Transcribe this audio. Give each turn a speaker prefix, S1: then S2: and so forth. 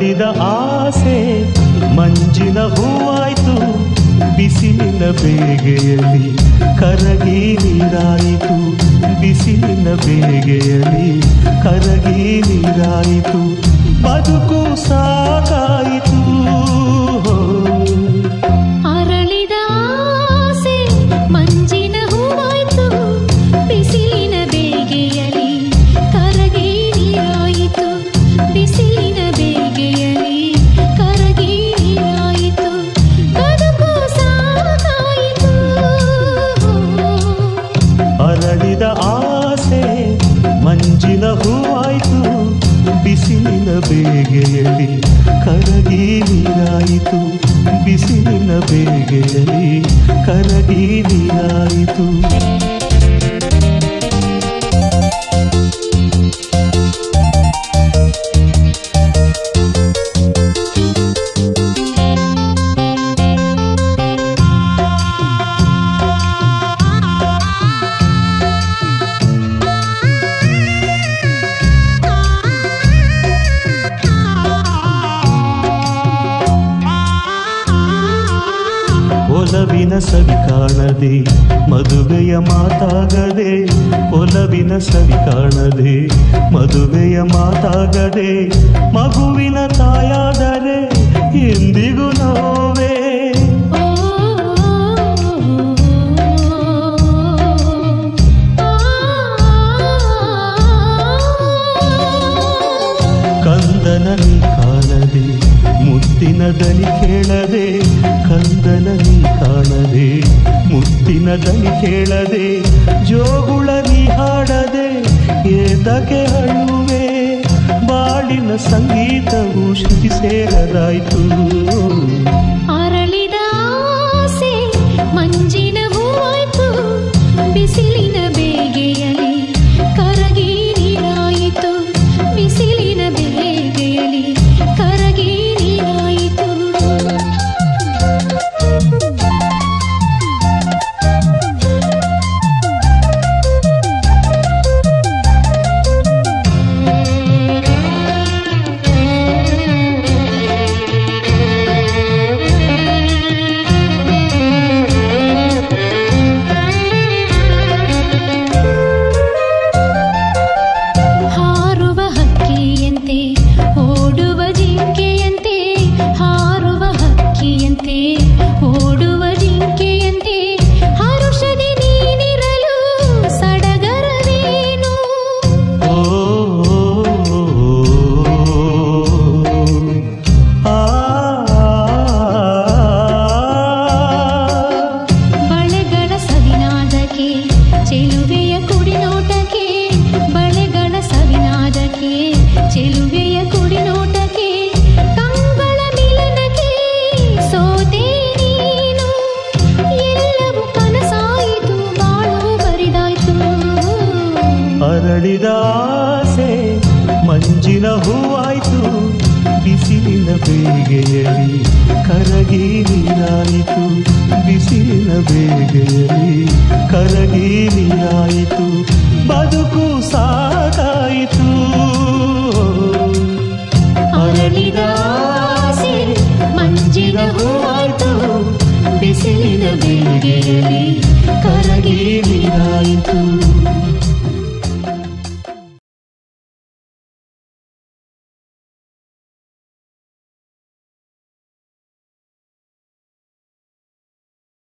S1: ಅರಳಿದ ಆಸೆ ಮಂಜಿನ ಹೂವಾಯ್ತು ಬಿಸಿಲಿನ ಬೇಗೆಯಲ್ಲಿ ಕರಗಿ ನೀರಾಯಿತು ಬಿಸಿಲಿನ ಬೇಗೆಯಲ್ಲಿ ಕರಗಿ ನೀರಾಯಿತು ಬದುಕು ಸಾಕಾಯಿತು
S2: ಅರಳಿದ ಆಸೆ ಮಂಜಿನ ಹೂವಾಯ್ತು ಬಿಸಿಲಿನ ಬೇಗೆಯಲಿ ಕರಗಿ ನೀರಾಯಿತು ಬಿಸಿಲಿನ ಬೇಗೆಯಲಿ ಕರಗಿ ನೀರಾಯಿತು ಬದುಕು ಸಾಕಾಯಿತು
S1: ಅರಳಿದ ಆಸೆ ಮಂಜಿನ ಹೂವಾಯ್ತು ಬಿಸಿಲಿನ ಬೇಗೆಯಲ್ಲಿ ಕರಗಿ ನೀರಾಯಿತು ಬಿಸಿಲಿನ ಬೇಗೆಯಲ್ಲಿ ಕರಗಿ ನೀರಾಯಿತು ಒಲವಿನ ಸವಿ ಕಾಣದೆ ಮದುವೆಯ ಮಾತಾಗದೆ ಒಲವಿನ ಸವಿ ಕಾಣದೆ ಮದುವೆಯ ಮಾತಾಗದೆ ಮಗುವಿನ ತಾಯಾದರೆ ಎಂದಿಗೂ ನೋವೇ ಕಂದನ ನೀ ಕಾಣದೆ ಮುತ್ತಿನ ದನಿ ಕೇಳದೆ ಕಂದನ ನೀ ಕಾಣದೆ ಮುತ್ತಿನ ದನಿ ಕೇಳದೆ ಜೋಗುಳ ನೀ ಹಾಡದೆ ಏತಕ್ಕೆ ಅಳುವೆ ಬಾಳಿನ ಸಂಗೀತವು ಶ್ರುತಿ ಸೇರದಾಯ್ತು
S2: ಅರಳಿದ ಆಸೆ ಮಂಜಿನ ಹೂವಾಯ್ತು ಬಿಸಿಲಿನ ಬೇಗೆಯಲಿ ಕರಗಿ ನೀರಾಯಿತು ಬಿಸಿಲಿನ ಬೇಗೆಯಲಿ ಕರಗಿ ನೀರಾಯಿತು ಹಾರುವ ಹಕ್ಕಿಯಂತೆ ಓಡುವ ಜಿಂಕೆಯಂತೆ ಹಾರುವ ಹಕ್ಕಿಯಂತೆ ಓಡುವ ಜಿಂಕೆಯಂತೆ ಹರುಷದಿ ನೀನಿರಲು ಸಡಗರವೇನು
S1: ಓ ಆ
S2: ಬಳೆಗಳ ಸವಿನಾದಕ್ಕೆ ಚೆಲುವೆಯ ಕುಡಿನೋಟಕ್ಕೆ ಬಳೆಗಳ ಸವಿನಾದಕ್ಕೆ ಚೆಲುವೆಯ ಕುಡಿನೋಟಕ್ಕೆ ಕಂಗಳ ಮಿಲನಕ್ಕೆ ಸೋತೆ ನೀನು ಎಲ್ಲವೂ ಕನಸಾಯಿತು ಬಾಳು ಬರಿದಾಯ್ತು
S1: ಅರಳಿದ ಆಸೆ ಮಂಜಿನ ಹೂವಾಯ್ತು ಬಿಸಿಲಿನ ಬೇಗೆಯಲ್ಲಿ ಕರಗಿ ನೀರಾಯಿತು ಬಿಸಿಲಿನ ಬೇಗೆಯಲ್ಲಿ ಕರಗಿ ನೀರಾಯಿತು ಬದುಕು ಸಾಕಾಯಿತು
S2: ಅರಳಿದ ಆಸೆ ಮಂಜಿನ ಹೂವಾಯ್ತು ಬಿಸಿಲಿನ ಬೇಗೆಯಲ್ಲಿ ಕರಗಿ
S1: ನೀರಾಯಿತು